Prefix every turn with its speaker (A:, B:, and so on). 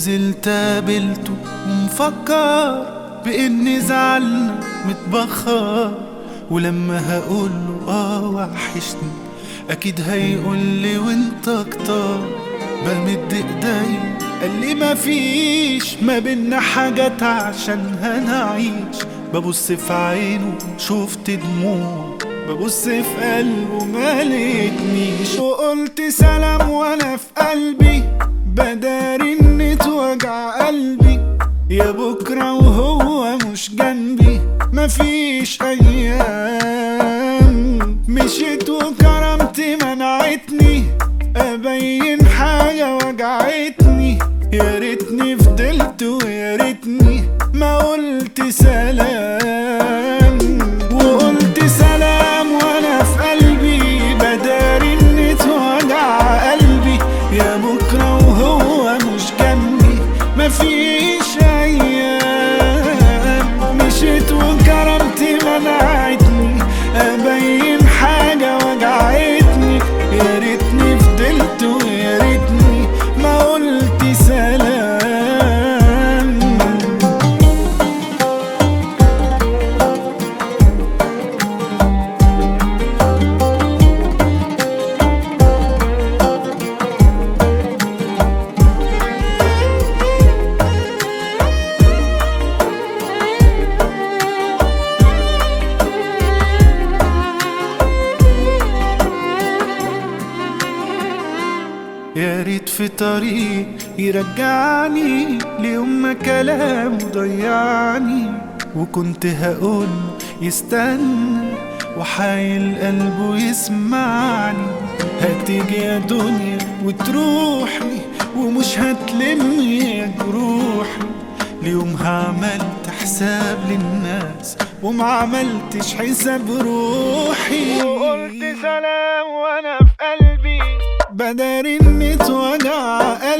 A: ونزلت قابلته ومفكر بإني زعلنا متبخر ولما هقوله اه وحشني أكيد هيقولي وانت اكتر بمد ايدي قال لي مفيش ما بينا حاجات عشان هنعيش ببص في عينه شفت دموع ببص في قلبه ما لقيتنيش وقلت سلام وانا في قلبي بداري ان توجع قلبي يا بكرة وهو مش جنبي مفيش ايام مشيت وكرامتي منعتني ابين حاجة وجعتني يا ريتني فضلت ويا ريتني ما قلت سلام وقلت سلام وانا في قلبي بداري ان توجع قلبي يا بكرة وهو مش جنبي مفيش ايام مشيت وكرامتي منعتني ابين حاجة وجعتني يا ريتني فضلت ويا ريتني ما قلت سلام يا ريت في طريق يرجعني ليوم ما كلامه ضيعني وكنت هقول يستنى وحايل قلبه يسمعني هتيجي يا دنيا وتروحي ومش هتلمي يا جروحي ليومها عملت حساب للناس وما عملتش حساب روحي وقلت سلام وانا في قلبي بداري اني توجع